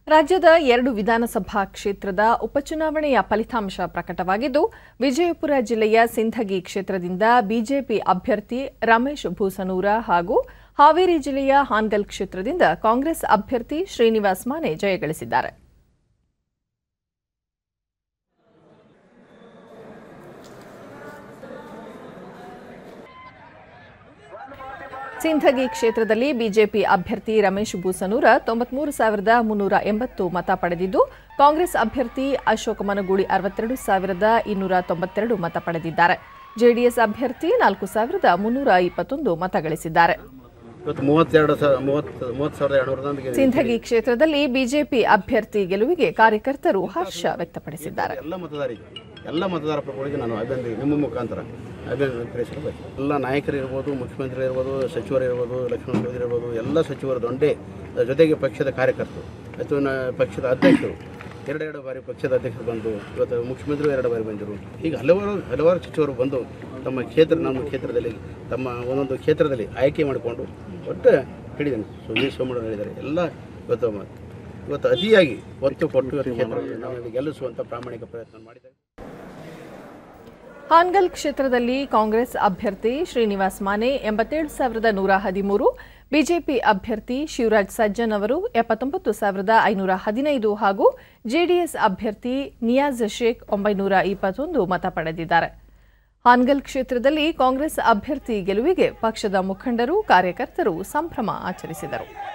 ರಾಜ್ಯದ ಎರಡು ವಿಧಾನಸಭಾ ಕ್ಷೇತ್ರದ ಉಪಚುನಾವಣೆಯ ಫಲಿತಾಂಶ ಪ್ರಕಟವಾಗಿದ್ದು ವಿಜಯಪುರ ಜಿಲ್ಲೆಯ ಸಿಂಧಗಿ ಕ್ಷೇತ್ರದಿಂದ ಬಿಜೆಪಿ ಅಭ್ಯರ್ಥಿ ರಮೇಶ್ ಭೂಸನೂರ ಹಾಗೂ ಹಾವೇರಿ ಜಿಲ್ಲೆಯ ಹಾನ್ಗಲ್ ಕ್ಷೇತ್ರದಿಂದ ಕಾಂಗ್ರೆಸ್ ಅಭ್ಯರ್ಥಿ ಶ್ರೀನಿವಾಸ್ ಮಾನೆ ಜಯಗಳಿಸಿದ್ದಾರೆ ಸಿಂಧಗಿ ಕ್ಷೇತ್ರದಲ್ಲಿ ಬಿಜೆಪಿ ಅಭ್ಯರ್ಥಿ ರಮೇಶ್ ಬೂಸನೂರ ತೊಂಬತ್ಮೂರು ಸಾವಿರದ ಮುನ್ನೂರ ಎಂಬತ್ತು ಮತ ಪಡೆದಿದ್ದು ಕಾಂಗ್ರೆಸ್ ಅಭ್ಯರ್ಥಿ ಅಶೋಕ್ ಮನಗೂಳಿ ಅರವತ್ತೆರಡು ಸಾವಿರದ ಇನ್ನೂರ ತೊಂಬತ್ತೆರಡು ಮತ ಪಡೆದಿದ್ದಾರೆ ಜೆಡಿಎಸ್ ಅಭ್ಯರ್ಥಿ ನಾಲ್ಕು ಸಾವಿರದ ಮುನ್ನೂರ ಇಪ್ಪತ್ತೊಂದು ಮತ ಗಳಿಸಿದ್ದಾರೆ ಇವತ್ತು ಮೂವತ್ತೆರಡು ಸಾವಿರ ಮೂವತ್ತು ಮೂವತ್ತು ಸಾವಿರದ ಎರಡುನೂರ ನಮಗೆ ಸಿಂಧಗಿ ಕ್ಷೇತ್ರದಲ್ಲಿ ಬಿಜೆಪಿ ಅಭ್ಯರ್ಥಿ ಗೆಲುವಿಗೆ ಕಾರ್ಯಕರ್ತರು ಹರ್ಷ ವ್ಯಕ್ತಪಡಿಸಿದ್ದಾರೆ ಎಲ್ಲ ಮತದಾರರಿಗೆ ಎಲ್ಲ ಮತದಾರ ಪ್ರಭುಗಳಿಗೆ ನಾನು ಅಭಿನಂದಿ ನಿಮ್ಮ ಮುಖಾಂತರ ಅಭಿನಂದನೆ ಬಯಸ್ತೇನೆ ಎಲ್ಲ ನಾಯಕರು ಇರ್ಬೋದು ಮುಖ್ಯಮಂತ್ರಿ ಇರ್ಬೋದು ಸಚಿವರು ಇರ್ಬೋದು ಲಕ್ಷ್ಮಣ ಸವದಿ ಇರ್ಬೋದು ಎಲ್ಲ ಸಚಿವರು ದೊಡ್ಡೆ ಜೊತೆಗೆ ಪಕ್ಷದ ಕಾರ್ಯಕರ್ತರು ಅಥವಾ ನ- ಪಕ್ಷದ ಅಧ್ಯಕ್ಷರು ಎರಡೆರಡು ಬಾರಿ ಪಕ್ಷದ ಅಧ್ಯಕ್ಷರು ಬಂದು ಇವತ್ತು ಮುಖ್ಯಮಂತ್ರಿಗಳು ಎರಡು ಬಾರಿ ಬಂದರು ಈಗ ಹಲವಾರು ಹಲವಾರು ಸಚಿವರು ಬಂದು ತಮ್ಮ ಕ್ಷೇತ್ರ ನಮ್ಮ ಕ್ಷೇತ್ರದಲ್ಲಿ ತಮ್ಮ ಒಂದೊಂದು ಕ್ಷೇತ್ರದಲ್ಲಿ ಆಯ್ಕೆ ಮಾಡಿಕೊಂಡು ಒಟ್ಟು ಹೇಳಿದ್ದೇನೆ ಸೊ ವಿ ಸೋಮಣ್ಣ ಹೇಳಿದ್ದಾರೆ ಎಲ್ಲ ಇವತ್ತು ಮ- ಇವತ್ತು ಅತಿಯಾಗಿ ಒತ್ತು ಕೊಟ್ಟು ಇವತ್ತು ಕ್ಷೇತ್ರದಲ್ಲಿ ನಾವು ಗೆಲ್ಲಿಸುವಂಥ ಪ್ರಾಮಾಣಿಕ ಪ್ರಯತ್ನ ಮಾಡಿದ್ದೇವೆ ಹಾನ್ಗಲ್ ಕ್ಷೇತ್ರದಲ್ಲಿ ಕಾಂಗ್ರೆಸ್ ಅಭ್ಯರ್ಥಿ ಶ್ರೀನಿವಾಸ್ ಮಾನೆ ಎಂಬತ್ತೇಳು ಸಾವಿರದ ನೂರ ಹದಿಮೂರು ಬಿಜೆಪಿ ಅಭ್ಯರ್ಥಿ ಶಿವರಾಜ್ ಸಜ್ಜನ್ ಅವರು ಎಪ್ಪತ್ತೊಂಬತ್ತು ಸಾವಿರದ ಐನೂರ ಹದಿನೈದು ಹಾಗೂ ಜೆಡಿಎಸ್ ಅಭ್ಯರ್ಥಿ ನಿಯಾಜ್ ಶೇಖ್ ಒಂಬೈನೂರ ಇಪ್ಪತ್ತೊಂದು ಮತ ಪಡೆದಿದ್ದಾರೆ ಹಾನ್ಗಲ್ ಕ್ಷೇತ್ರದಲ್ಲಿ ಕಾಂಗ್ರೆಸ್ ಅಭ್ಯರ್ಥಿ ಗೆಲುವಿಗೆ ಪಕ್ಷದ ಮುಖಂಡರು ಕಾರ್ಯಕರ್ತರು ಸಂಭ್ರಮ ಆಚರಿಸಿದರು